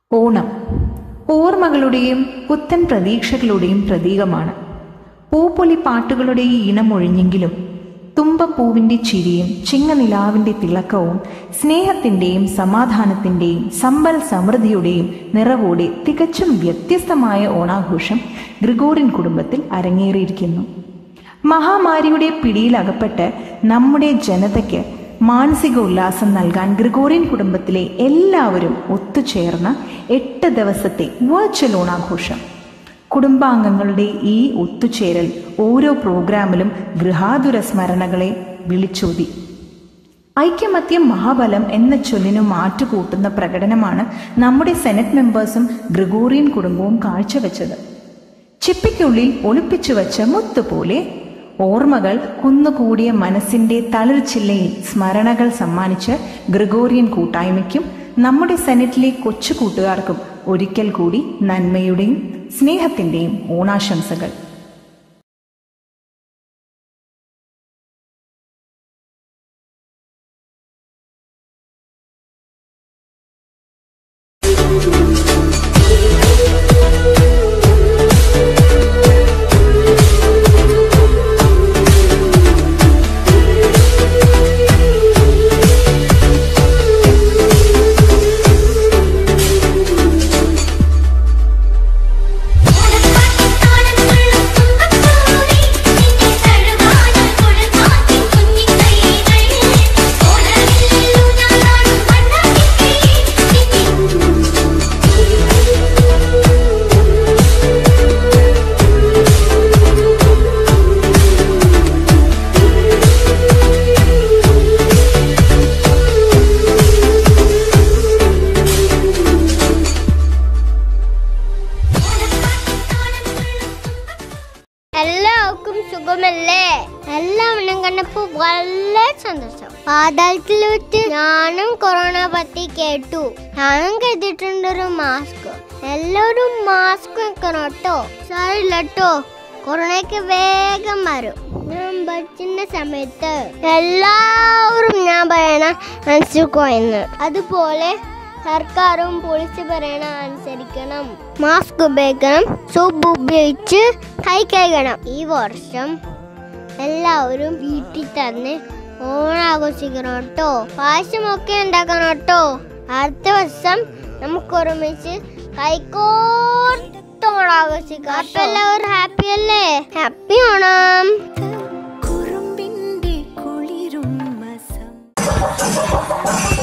ഓണം ഓർമ്മകളുടെയും പുത്തൻ പ്രതീക്ഷകളുടെയും പ്രതീകമാണ് പൂപ്പൊലി പാട്ടുകളുടെ ഈണമൊഴിഞ്ഞെങ്കിലും തുമ്പപ്പൂവിന്റെ ചിരിയും ചിങ്ങനിലാവിന്റെ തിളക്കവും സ്നേഹത്തിന്റെയും സമാധാനത്തിന്റെയും സമ്പൽ സമൃദ്ധിയുടെയും നിറവോടെ തികച്ചും വ്യത്യസ്തമായ ഓണാഘോഷം ഗ്രിഗോറിയൻ കുടുംബത്തിൽ അരങ്ങേറിയിരിക്കുന്നു മഹാമാരിയുടെ പിടിയിലകപ്പെട്ട് നമ്മുടെ ജനതയ്ക്ക് മാനസിക ഉല്ലാസം നൽകാൻ ഗ്രിഗോറിയൻ കുടുംബത്തിലെ എല്ലാവരും ഒത്തുചേർന്ന എട്ട് ദിവസത്തെ വെർച്വൽ ഓണാഘോഷം കുടുംബാംഗങ്ങളുടെ ഈ ഒത്തുചേരൽ ഓരോ പ്രോഗ്രാമിലും ഗൃഹാതുര സ്മരണകളെ വിളിച്ചോതി ഐക്യമത്യം മഹാബലം എന്ന ചൊല്ലിനു മാറ്റുകൂട്ടുന്ന പ്രകടനമാണ് നമ്മുടെ സെനറ്റ് മെമ്പേഴ്സും ഗ്രിഗോറിയൻ കുടുംബവും കാഴ്ചവെച്ചത് ചിപ്പിക്കുള്ളിൽ ഒളിപ്പിച്ചു വച്ച മുത്തുപോലെ ഓർമ്മകൾ കുന്നുകൂടിയ മനസ്സിന്റെ തളിർച്ചില്ലയിൽ സ്മരണകൾ സമ്മാനിച്ച് ഗ്രിഗോറിയൻ കൂട്ടായ്മയ്ക്കും നമ്മുടെ സെനറ്റിലെ കൊച്ചു കൂട്ടുകാർക്കും ഒരിക്കൽ കൂടി നന്മയുടെയും സ്നേഹത്തിന്റെയും ഓണാശംസകൾ എല്ലാവർക്കും സുഖമല്ലേ എല്ലാവരും കണ്ടപ്പോ വളരെ സന്തോഷം പാതാളത്തിൽ വെച്ച് ഞാനും കൊറോണ പറ്റി കേട്ടു ഞാനും കരുതിയിട്ടുണ്ട് ഒരു മാസ്ക് എല്ലാവരും മാസ്ക് വെക്കണം കേട്ടോ സാരില്ല കേട്ടോ കൊറോണയ്ക്ക് വേഗം വരും ഞാൻ പഠിച്ചിന്റെ സമയത്ത് എല്ലാവരും ഞാൻ പറയണ അനുസരിക്കുമെന്ന് അതുപോലെ സർക്കാരും പോലീസ് പറയണ അനുസരിക്കണം മാസ്ക് ഉപയോഗിക്കണം സോപ്പ് ഉപയോഗിച്ച് കൈ കഴുകണം ഈ വർഷം എല്ലാവരും വീട്ടിൽ തന്നെ ഓണാഘോഷിക്കണം കേട്ടോ പായസമൊക്കെ ഉണ്ടാക്കണം കേട്ടോ അടുത്ത വർഷം നമുക്ക് ഒരുമിച്ച് കൈക്കോർത്ത് ഓണാഘോഷിക്കാം അപ്പൊ എല്ലാവരും ഹാപ്പി അല്ലേ ഹാപ്പി ഓണം കുറുമ്പിന്റെ കുളിരും മസം